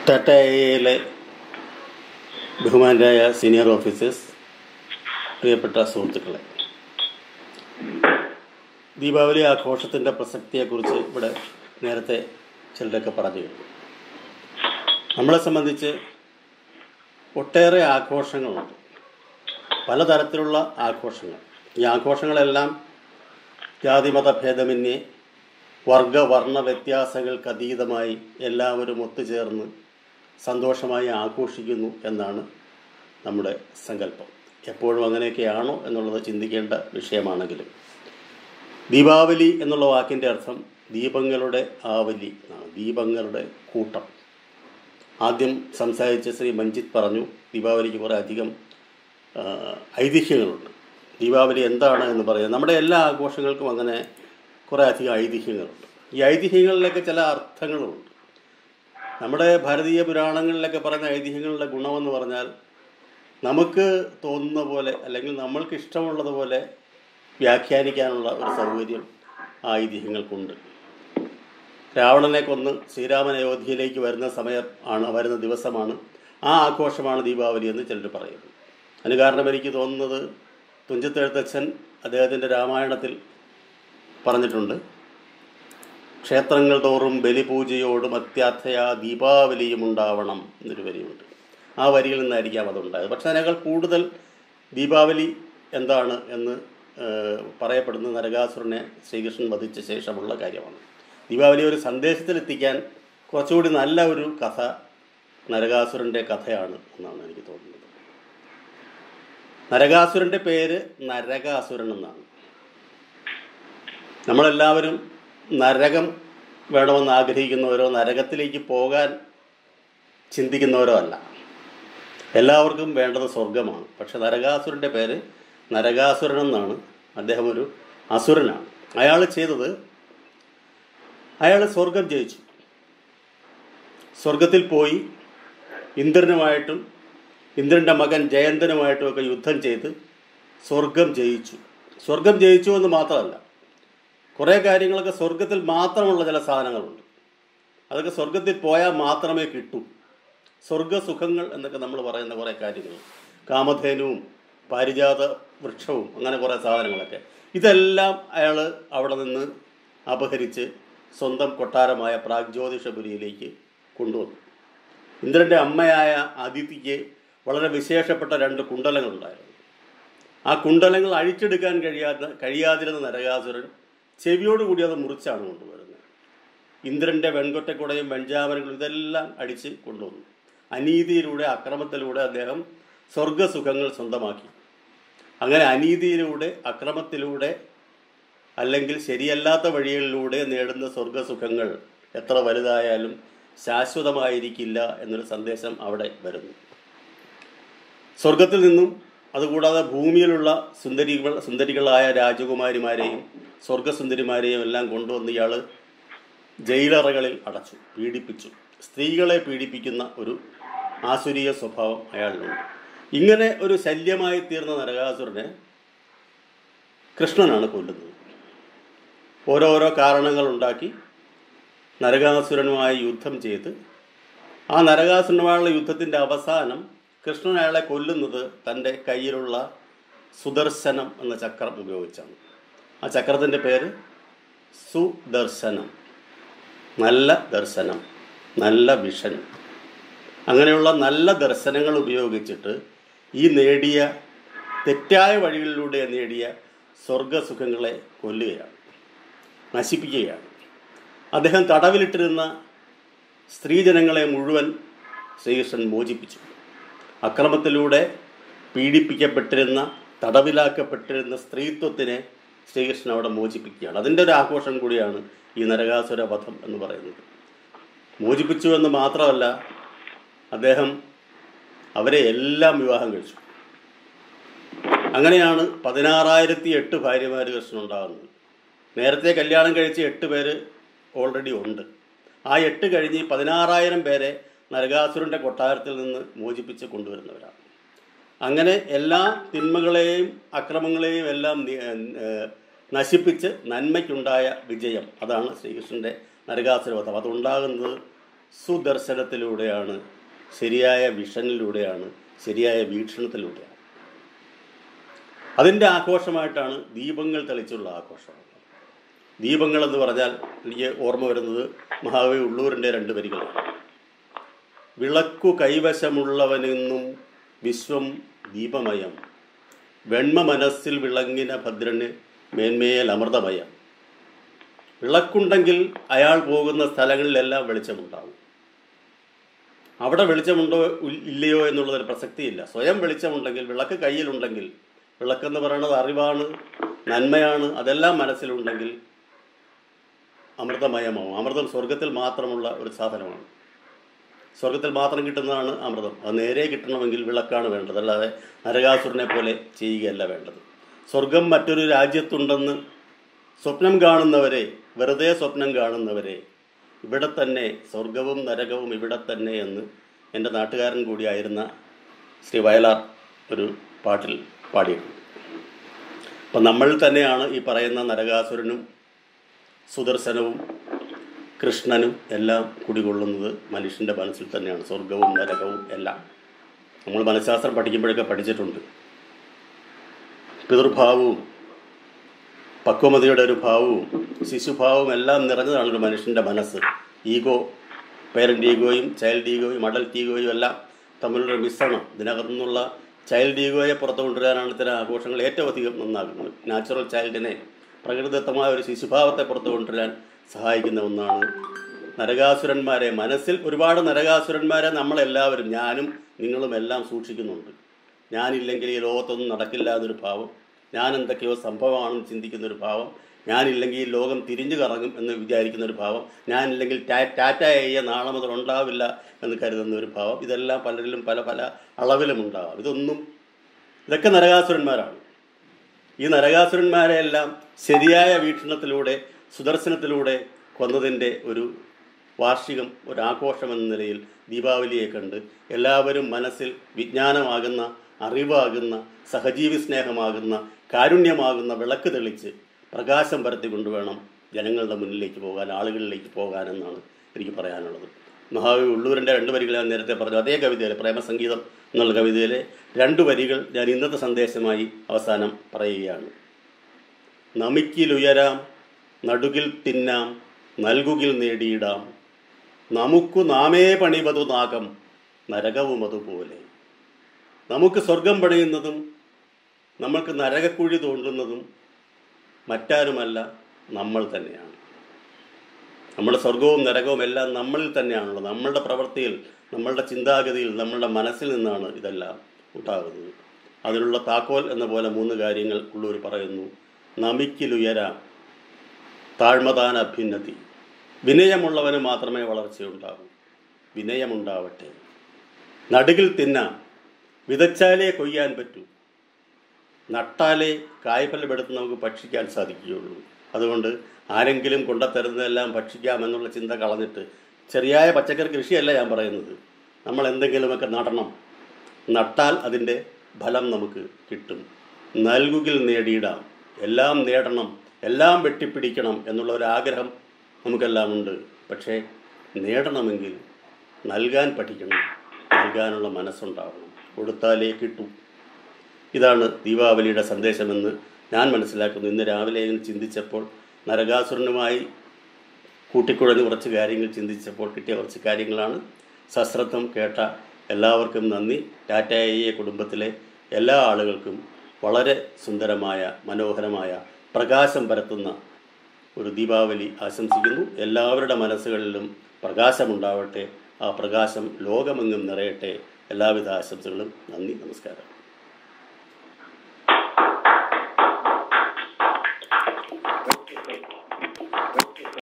ടാറ്റയിലെ ബഹുമാനരായ senior officers പ്രിയപ്പെട്ട സുഹൃത്തുക്കളെ ദീപാവലി ആഘോഷത്തിൻ്റെ പ്രസക്തിയെക്കുറിച്ച് ഇവിടെ നേരത്തെ ചിലരൊക്കെ പറഞ്ഞു കഴിഞ്ഞു നമ്മളെ സംബന്ധിച്ച് ഒട്ടേറെ ആഘോഷങ്ങളുണ്ട് പലതരത്തിലുള്ള ആഘോഷങ്ങൾ ഈ ആഘോഷങ്ങളെല്ലാം ജാതിമത ഭേദമന്യേ വർഗ വർണ്ണ വ്യത്യാസങ്ങൾക്ക് അതീതമായി എല്ലാവരും ഒത്തുചേർന്ന് സന്തോഷമായി ആഘോഷിക്കുന്നു എന്നാണ് നമ്മുടെ സങ്കല്പം എപ്പോഴും അങ്ങനെയൊക്കെയാണോ എന്നുള്ളത് ചിന്തിക്കേണ്ട വിഷയമാണെങ്കിലും ദീപാവലി എന്നുള്ള വാക്കിൻ്റെ അർത്ഥം ദീപങ്ങളുടെ ആവലി എന്നാണ് ദീപങ്ങളുടെ കൂട്ടം ആദ്യം സംസാരിച്ച ശ്രീ മഞ്ജിത്ത് പറഞ്ഞു ദീപാവലിക്ക് കുറേ അധികം ആ, ഐതിഹ്യങ്ങളുണ്ട് ദീപാവലി എന്താണ് എന്ന് പറയുന്നത് നമ്മുടെ എല്ലാ ആഘോഷങ്ങൾക്കും അങ്ങനെ കുറേ അധികം ഐതിഹ്യങ്ങളുണ്ട് ഈ ഐതിഹ്യങ്ങളിലൊക്കെ ചില അർത്ഥങ്ങളുമുണ്ട് നമ്മുടെ ഭാരതീയ പുരാണങ്ങളിലൊക്കെ പറയുന്ന ഐതിഹ്യങ്ങളുടെ ഗുണമെന്ന് പറഞ്ഞാൽ നമുക്ക് തോന്നുന്ന പോലെ അല്ലെങ്കിൽ നമ്മൾക്ക് ഇഷ്ടമുള്ളതുപോലെ വ്യാഖ്യാനിക്കാനുള്ള ഒരു സൗകര്യം ആ ഐതിഹ്യങ്ങൾക്കുണ്ട് രാവണനെ കൊന്ന് ശ്രീരാമൻ അയോധ്യയിലേക്ക് വരുന്ന സമയം ആണ് വരുന്ന ദിവസമാണ് ആ ആഘോഷമാണ് ദീപാവലി എന്ന് ചിലർ പറയുന്നു അതിന് കാരണം എനിക്ക് തോന്നുന്നത് തുഞ്ചത്തെഴുത്തച്ഛൻ അദ്ദേഹത്തിൻ്റെ രാമായണത്തിൽ പറഞ്ഞിട്ടുണ്ട് ക്ഷേത്രങ്ങൾ തോറും ബലിപൂജയോടും അത്യാർത്ഥയ ദീപാവലിയും ഉണ്ടാവണം എന്നൊരു വരിയുണ്ട് ആ വരിയിൽ നിന്നായിരിക്കാം അതുണ്ടായത് പക്ഷെ അതിനേക്കാൾ കൂടുതൽ ദീപാവലി എന്താണ് എന്ന് ഏഹ്, പറയപ്പെടുന്നത് നരകാസുരനെ ശ്രീകൃഷ്ണൻ വധിച്ച ശേഷമുള്ള കാര്യമാണ് ദീപാവലി ഒരു സന്ദേശത്തിലെത്തിക്കാൻ കുറച്ചുകൂടി നല്ല ഒരു കഥ നരകാസുരൻ്റെ കഥയാണ് എന്നാണ് എനിക്ക് തോന്നുന്നത് നരകാസുരൻ്റെ പേര് നരകാസുരൻ എന്നാണ് നമ്മളെല്ലാവരും നരകം വേണമെന്ന് ആഗ്രഹിക്കുന്നവരോ നരകത്തിലേക്ക് പോകാൻ ചിന്തിക്കുന്നവരോ അല്ല എല്ലാവർക്കും വേണ്ടത് സ്വർഗമാണ് പക്ഷെ നരകാസുരൻ്റെ പേര് നരകാസുരൻ എന്നാണ് അദ്ദേഹം ഒരു അസുരനാണ് അയാൾ ചെയ്തത് അയാൾ സ്വർഗം ജയിച്ചു സ്വർഗത്തിൽ പോയി ഇന്ദ്രനുമായിട്ടും ഇന്ദ്രൻ്റെ മകൻ ജയന്തനുമായിട്ടും ഒക്കെ യുദ്ധം ചെയ്ത് സ്വർഗം ജയിച്ചു സ്വർഗം ജയിച്ചു എന്ന് മാത്രമല്ല കുറേ കാര്യങ്ങളൊക്കെ സ്വർഗത്തിൽ മാത്രമുള്ള ചില സാധനങ്ങളുണ്ട് അതൊക്കെ സ്വർഗത്തിൽ പോയാൽ മാത്രമേ കിട്ടൂ സ്വർഗസുഖങ്ങൾ എന്നൊക്കെ നമ്മൾ പറയുന്ന കുറേ കാര്യങ്ങൾ കാമധേനുവും പാരിജാത വൃക്ഷവും അങ്ങനെ കുറേ സാധനങ്ങളൊക്കെ ഇതെല്ലാം അയാൾ അവിടെ നിന്ന് അപഹരിച്ച് സ്വന്തം കൊട്ടാരമായ പ്രാഗ്ജ്യോതിഷപുരിയിലേക്ക് കൊണ്ടുവന്നു ഇന്ദ്രൻ്റെ അമ്മയായ അതിഥിക്ക് വളരെ വിശേഷപ്പെട്ട രണ്ട് കുണ്ടലങ്ങളുണ്ടായിരുന്നു ആ കുണ്ടലങ്ങൾ അഴിച്ചെടുക്കാൻ കഴിയാത്ത കഴിയാതിരുന്ന നരകാസുരൻ ചെവിയോടുകൂടി അത് മുറിച്ചാണ് കൊണ്ടുവരുന്നത് ഇന്ദ്രൻ്റെ വെൺകൊറ്റക്കുടയും വെഞ്ചാമരങ്ങളും ഇതെല്ലാം അടിച്ച് കൊണ്ടുവന്നു അനീതിയിലൂടെ അക്രമത്തിലൂടെ അദ്ദേഹം സ്വർഗസുഖങ്ങൾ സ്വന്തമാക്കി അങ്ങനെ അനീതിയിലൂടെ അക്രമത്തിലൂടെ അല്ലെങ്കിൽ ശരിയല്ലാത്ത വഴികളിലൂടെ നേടുന്ന സ്വർഗസുഖങ്ങൾ എത്ര വലുതായാലും ശാശ്വതമായിരിക്കില്ല എന്നൊരു സന്ദേശം അവിടെ വരുന്നു സ്വർഗത്തിൽ നിന്നും അതുകൂടാതെ ഭൂമിയിലുള്ള സുന്ദരികൾ സുന്ദരികളായ രാജകുമാരിമാരെയും സ്വർഗസുന്ദരിമാരെയും എല്ലാം കൊണ്ടുവന്ന് ഇയാൾ ജയിലറകളിൽ അടച്ചു പീഡിപ്പിച്ചു സ്ത്രീകളെ പീഡിപ്പിക്കുന്ന ഒരു ആസുരീയ സ്വഭാവം അയാളിലുണ്ട് ഇങ്ങനെ ഒരു ശല്യമായി തീർന്ന നരകാസുരനെ കൃഷ്ണനാണ് കൊല്ലുന്നത് ഓരോരോ കാരണങ്ങളുണ്ടാക്കി നരകാസുരനുമായി യുദ്ധം ചെയ്ത് ആ നരകാസുരനുമായുള്ള യുദ്ധത്തിൻ്റെ അവസാനം കൃഷ്ണൻ അയാളെ കൊല്ലുന്നത് തൻ്റെ കയ്യിലുള്ള സുദർശനം എന്ന ചക്രം ഉപയോഗിച്ചാണ് ആ ചക്രത്തിൻ്റെ പേര് സുദർശനം നല്ല ദർശനം നല്ല വിഷൻ അങ്ങനെയുള്ള നല്ല ദർശനങ്ങൾ ഉപയോഗിച്ചിട്ട് ഈ നേടിയ തെറ്റായ വഴികളിലൂടെ നേടിയ സ്വർഗസുഖങ്ങളെ കൊല്ലുകയാണ് നശിപ്പിക്കുകയാണ് അദ്ദേഹം തടവിലിട്ടിരുന്ന സ്ത്രീജനങ്ങളെ മുഴുവൻ ശ്രീകൃഷ്ണൻ മോചിപ്പിച്ചു അക്രമത്തിലൂടെ പീഡിപ്പിക്കപ്പെട്ടിരുന്ന തടവിലാക്കപ്പെട്ടിരുന്ന സ്ത്രീത്വത്തിനെ ശ്രീകൃഷ്ണൻ അവിടെ മോചിപ്പിക്കുകയാണ് അതിൻ്റെ ഒരു ആഘോഷം കൂടിയാണ് ഈ നരകാസുര വധം എന്ന് പറയുന്നത് മോചിപ്പിച്ചു എന്ന് മാത്രമല്ല അദ്ദേഹം അവരെ എല്ലാം വിവാഹം കഴിച്ചു അങ്ങനെയാണ് പതിനാറായിരത്തി എട്ട് ഭാര്യമാർ കൃഷ്ണൻ ഉണ്ടാകുന്നത് നേരത്തെ കല്യാണം കഴിച്ച എട്ട് പേര് ഓൾറെഡി ഉണ്ട് ആ എട്ട് കഴിഞ്ഞ് പതിനാറായിരം പേരെ നരകാസുരൻ്റെ കൊട്ടാരത്തിൽ നിന്ന് മോചിപ്പിച്ച് കൊണ്ടുവരുന്നവരാണ് അങ്ങനെ എല്ലാ തിന്മകളെയും അക്രമങ്ങളെയും എല്ലാം നി- ഏഹ് നശിപ്പിച്ച് നന്മയ്ക്കുണ്ടായ വിജയം അതാണ് ശ്രീകൃഷ്ണൻ്റെ നരകാസുരവധം അതുണ്ടാകുന്നത് സുദർശനത്തിലൂടെയാണ് ശരിയായ വിഷനിലൂടെയാണ് ശരിയായ വീക്ഷണത്തിലൂടെയാണ് അതിൻ്റെ ആഘോഷമായിട്ടാണ് ദീപങ്ങൾ തെളിച്ചുള്ള ആഘോഷം ദീപങ്ങൾ എന്ന് പറഞ്ഞാൽ എനിക്ക് ഓർമ്മ വരുന്നത് മഹാകവി ഉള്ളൂരിൻ്റെ രണ്ട് വരികളാണ് വിളക്കു കൈവശമുള്ളവനെന്നും വിശ്വം ദീപമയം വെണ്മ മനസ്സിൽ വിളങ്ങിന ഭദ്രന് മേന്മേൽ അമൃതമയം വിളക്കുണ്ടെങ്കിൽ അയാൾ പോകുന്ന സ്ഥലങ്ങളിലെല്ലാം വെളിച്ചമുണ്ടാവും അവിടെ വെളിച്ചമുണ്ടോ ഇൽ- ഇല്ലയോ എന്നുള്ളതൊരു പ്രസക്തിയില്ല സ്വയം വെളിച്ചമുണ്ടെങ്കിൽ വിളക്ക് കയ്യിലുണ്ടെങ്കിൽ വിളക്കെന്ന് പറയുന്നത് അറിവാണ് നന്മയാണ് അതെല്ലാം മനസ്സിലുണ്ടെങ്കിൽ അമൃതമയമാവും അമൃതം സ്വർഗത്തിൽ മാത്രമുള്ള ഒരു സാധനമാണ് സ്വർഗത്തിൽ മാത്രം കിട്ടുന്നതാണ് അമൃതം അത് നേരെ കിട്ടണമെങ്കിൽ വിളക്കാണ് വേണ്ടത് അല്ലാതെ നരകാസുരനെ പോലെ ചെയ്യുകയല്ല വേണ്ടത് സ്വർഗം മറ്റൊരു രാജ്യത്തുണ്ടെന്ന് സ്വപ്നം കാണുന്നവരെ വെറുതെ സ്വപ്നം കാണുന്നവരെ ഇവിടെ തന്നെ സ്വർഗവും നരകവും ഇവിടെ തന്നെ എന്ന് എൻ്റെ നാട്ടുകാരൻ കൂടിയായിരുന്ന ശ്രീ വയലാർ ഒരു പാട്ടിൽ പാടിയിട്ടുണ്ട് അപ്പം നമ്മൾ തന്നെയാണ് ഈ പറയുന്ന നരകാസുരനും സുദർശനവും കൃഷ്ണനും എല്ലാം കുടികൊള്ളുന്നത് മനുഷ്യൻ്റെ മനസ്സിൽ തന്നെയാണ് സ്വർഗവും നരകവും എല്ലാം നമ്മൾ മനഃശാസ്ത്രം പഠിക്കുമ്പോഴൊക്കെ പഠിച്ചിട്ടുണ്ട് പിതൃഭാവവും പക്വമതിയുടെ ഒരു ഭാവവും ശിശുഭാവവും എല്ലാം നിറഞ്ഞതാണ് ഒരു മനുഷ്യൻ്റെ മനസ്സ് ഈഗോ പേരൻ്റ് ഈഗോയും ചൈൽഡ് ഈഗോയും അഡൽട്ട് ഈഗോയും എല്ലാം തമ്മിലുള്ള മിശ്രണം ഇതിനകത്തു നിന്നുള്ള ചൈൽഡ് ഈഗോയെ പുറത്തു കൊണ്ടുവരാനാണ് ഇത്തരം ആഘോഷങ്ങൾ ഏറ്റവും അധികം നന്നാകുന്നത് നാച്ചുറൽ ചൈൽഡിനെ പ്രകൃതിദത്തമായ ഒരു ശിശുഭാവത്തെ പുറത്തു കൊണ്ടുവരാൻ സഹായിക്കുന്ന ഒന്നാണ് നരകാസുരന്മാരെ മനസ്സിൽ ഒരുപാട് നരകാസുരന്മാരെ നമ്മളെല്ലാവരും ഞാനും നിങ്ങളും എല്ലാം സൂക്ഷിക്കുന്നുണ്ട് ഞാനില്ലെങ്കിൽ ഈ ലോകത്തൊന്നും നടക്കില്ല എന്നൊരു ഭാവം ഞാൻ എന്തൊക്കെയോ സംഭവമാണെന്ന് ചിന്തിക്കുന്ന ഒരു ഭാവം ഞാനില്ലെങ്കിൽ ഈ ലോകം തിരിഞ്ഞു കറങ്ങും എന്ന് വിചാരിക്കുന്ന ഒരു ഭാവം ഞാനില്ലെങ്കിൽ ടാ ടാറ്റ എയ്യ നാളെ മുതൽ ഉണ്ടാവില്ല എന്ന് കരുതുന്ന ഒരു ഭാവം ഇതെല്ലാം പലരിലും പല പല അളവിലും ഉണ്ടാവാം ഇതൊന്നും ഇതൊക്കെ നരകാസുരന്മാരാണ് ഈ നരകാസുരന്മാരെ എല്ലാം ശരിയായ വീക്ഷണത്തിലൂടെ സുദർശനത്തിലൂടെ കൊന്നതിൻ്റെ ഒരു വാർഷികം ഒരു ആഘോഷം എന്ന നിലയിൽ ദീപാവലിയെ കണ്ട് എല്ലാവരും മനസ്സിൽ വിജ്ഞാനമാകുന്ന അറിവാകുന്ന സഹജീവി സ്നേഹമാകുന്ന കാരുണ്യമാകുന്ന വിളക്ക് തെളിച്ച് പ്രകാശം പരത്തിക്കൊണ്ട് വേണം ജനങ്ങളുടെ മുന്നിലേക്ക് പോകാൻ ആളുകളിലേക്ക് പോകാനെന്നാണ് എനിക്ക് പറയാനുള്ളത് മഹാകവി ഉള്ളൂരിൻ്റെ രണ്ട് വരികൾ ഞാൻ നേരത്തെ പറഞ്ഞു അതേ കവിതയിലെ പ്രേമസംഗീതം എന്നുള്ള കവിതയിലെ രണ്ട് വരികൾ ഞാൻ ഇന്നത്തെ സന്ദേശമായി അവസാനം പറയുകയാണ് നമിക്കിലുയരാം നടുകിൽ തിന്നാം നൽകുകിൽ നേടിയിടാം നമുക്കു നാമേ പണിവതു നാഗം നരകവും അതുപോലെ നമുക്ക് സ്വർഗം പണിയുന്നതും നമ്മൾക്ക് നരകക്കുഴി തോണ്ടുന്നതും മറ്റാരുമല്ല നമ്മൾ തന്നെയാണ് നമ്മുടെ സ്വർഗവും നരകവും എല്ലാം നമ്മളിൽ തന്നെയാണുള്ളത് നമ്മളുടെ പ്രവൃത്തിയിൽ നമ്മളുടെ ചിന്താഗതിയിൽ നമ്മളുടെ മനസ്സിൽ നിന്നാണ് ഇതെല്ലാം ഉണ്ടാകുന്നത് അതിനുള്ള താക്കോൽ എന്ന പോലെ മൂന്ന് കാര്യങ്ങൾ ഉള്ളൂർ പറയുന്നു നമിക്കിലുയരാം താഴ്മതാൻ അഭ്യുന്നതി വിനയമുള്ളവന് മാത്രമേ വളർച്ചയുണ്ടാകൂ വിനയമുണ്ടാവട്ടെ നടുകിൽ തിന്നാം വിതച്ചാലേ കൊയ്യാൻ പറ്റൂ നട്ടാലേ കായ്ഫലമെടുത്ത് നമുക്ക് ഭക്ഷിക്കാൻ സാധിക്കുകയുള്ളൂ അതുകൊണ്ട് ആരെങ്കിലും കൊണ്ടുത്തരുന്നതെല്ലാം ഭക്ഷിക്കാമെന്നുള്ള ചിന്ത കളഞ്ഞിട്ട് ചെറിയായ പച്ചക്കറി കൃഷിയല്ല ഞാൻ പറയുന്നത് നമ്മൾ എന്തെങ്കിലുമൊക്കെ നടണം നട്ടാൽ അതിൻ്റെ ഫലം നമുക്ക് കിട്ടും നൽകുകിൽ നേടിയിടാം എല്ലാം നേടണം എല്ലാം വെട്ടിപ്പിടിക്കണം എന്നുള്ള ഒരു ആഗ്രഹം നമുക്കെല്ലാം ഉണ്ട് പക്ഷേ നേടണമെങ്കിൽ നൽകാൻ പഠിക്കണം നൽകാനുള്ള മനസ്സുണ്ടാവണം കൊടുത്താലേ കിട്ടൂ ഇതാണ് ദീപാവലിയുടെ സന്ദേശമെന്ന് ഞാൻ മനസ്സിലാക്കുന്നു ഇന്ന് രാവിലെ ഞാൻ ചിന്തിച്ചപ്പോൾ നരകാസുരനുമായി കൂട്ടിക്കുഴഞ്ഞ് കുറച്ച് കാര്യങ്ങൾ ചിന്തിച്ചപ്പോൾ കിട്ടിയ കുറച്ച് കാര്യങ്ങളാണ് സശ്രദ്ധം കേട്ട എല്ലാവർക്കും നന്ദി ടാറ്റയെ കുടുംബത്തിലെ എല്ലാ ആളുകൾക്കും വളരെ സുന്ദരമായ മനോഹരമായ പ്രകാശം പരത്തുന്ന ഒരു ദീപാവലി ആശംസിക്കുന്നു എല്ലാവരുടെ മനസ്സുകളിലും പ്രകാശമുണ്ടാവട്ടെ ആ പ്രകാശം ലോകമെങ്ങും നിറയട്ടെ എല്ലാവിധ ആശംസകളും നന്ദി നമസ്കാരം